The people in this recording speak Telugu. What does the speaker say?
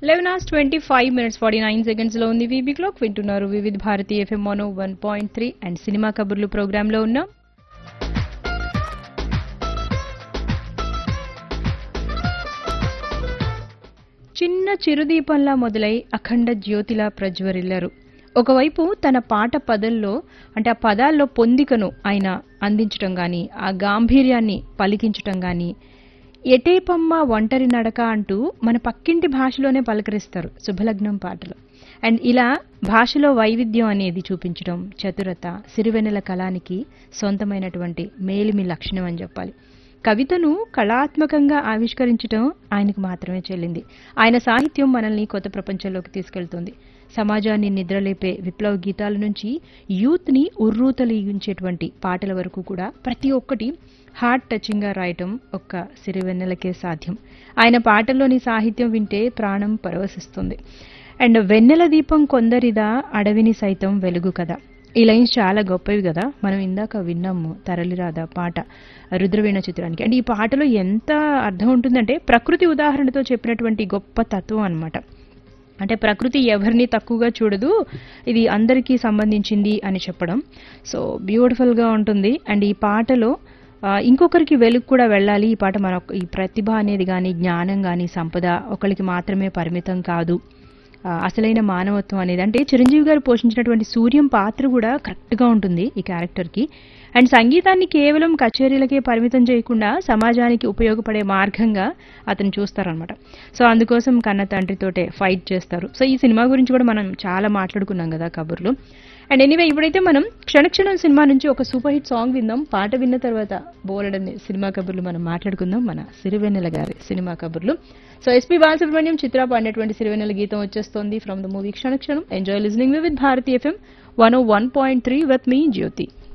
eleven hours twenty five minutes forty nine seconds లో ఉంది వీబీ క్లాక్ వింటున్నారు Vividh Bharati F M mono one point three and cinema కబుర్లు ప్రోగ్రామ్ లో ఉన్నాం చిన్న చిరుదీపంలా మొదలై అఖండ జ్యోతిలా ప్రజ్వరిల్లారు ఒకవైపు తన పాట పదల్లో అంటే ఆ పదాల్లో పొందికను ఆయన అందించటం గాని ఆ గాంభీర్యాన్ని పలికించటం గాని ఎటేపమ్మ ఒంటరి నడక అంటూ మన పక్కింటి భాషలోనే పలకరిస్తారు శుభలగ్నం పాటలు అండ్ ఇలా భాషలో వైవిధ్యం అనేది చూపించడం చతురత సిరివెన్నెల కళానికి సొంతమైనటువంటి మేలిమి లక్షణం అని చెప్పాలి కవితను కళాత్మకంగా ఆవిష్కరించడం ఆయనకు మాత్రమే చెల్లింది ఆయన సాహిత్యం మనల్ని కొత్త ప్రపంచంలోకి తీసుకెళ్తుంది సమాజాన్ని నిద్రలేపే విప్లవ గీతాల నుంచి యూత్ ని ఉర్రూతలీగించేటువంటి పాటల వరకు కూడా ప్రతి ఒక్కటి హార్ట్ టచింగ్ గా రాయటం ఒక్క సిరివెన్నెలకే సాధ్యం ఆయన పాటల్లోని సాహిత్యం వింటే ప్రాణం పరవశిస్తుంది అండ్ వెన్నెల దీపం కొందరిదా అడవిని సైతం వెలుగు కదా ఈ లైన్స్ చాలా గొప్పవి కదా మనం ఇందాక విన్నాము తరలిరాదా పాట రుద్రవీణ చిత్రానికి అండ్ ఈ పాటలో ఎంత అర్థం ఉంటుందంటే ప్రకృతి ఉదాహరణతో చెప్పినటువంటి గొప్ప తత్వం అన్నమాట అంటే ప్రకృతి ఎవరిని తక్కువగా చూడదు ఇది అందరికీ సంబంధించింది అని చెప్పడం సో బ్యూటిఫుల్ గా ఉంటుంది అండ్ ఈ పాటలో ఆ, ఇంకొకరికి వెలుగు కూడా వెళ్ళాలి ఈ పాట మన ఈ ప్రతిభ అనేది కానీ జ్ఞానం కానీ సంపద ఒకరికి మాత్రమే పరిమితం కాదు ఆ, అసలైన మానవత్వం అనేది అంటే చిరంజీవి గారు పోషించినటువంటి సూర్యం పాత్ర కూడా కరెక్ట్ గా ఉంటుంది ఈ క్యారెక్టర్ కి అండ్ సంగీతాన్ని కేవలం కచేరీలకే పరిమితం చేయకుండా సమాజానికి ఉపయోగపడే మార్గంగా అతను చూస్తారనమాట సో అందుకోసం కన్న తండ్రితోటే ఫైట్ చేస్తారు సో ఈ సినిమా గురించి కూడా మనం చాలా మాట్లాడుకున్నాం కదా కబుర్లు అండ్ ఎనీవే ఇప్పుడైతే మనం క్షణక్షణం సినిమా నుంచి ఒక సూపర్ హిట్ సాంగ్ విందాం పాట విన్న తర్వాత బోలెడని సినిమా కబుర్లు మనం మాట్లాడుకుందాం మన సిరివెన్నెల గారి సినిమా కబుర్లు సో ఎస్పీ బాలసుబ్రహ్మణ్యం చిత్ర పాడినటువంటి సిరివెన్నెల గీతం వచ్చేస్తోంది from the movie Kshanakshanam enjoy listening with Bharati F M one O one point three with మీ జ్యోతి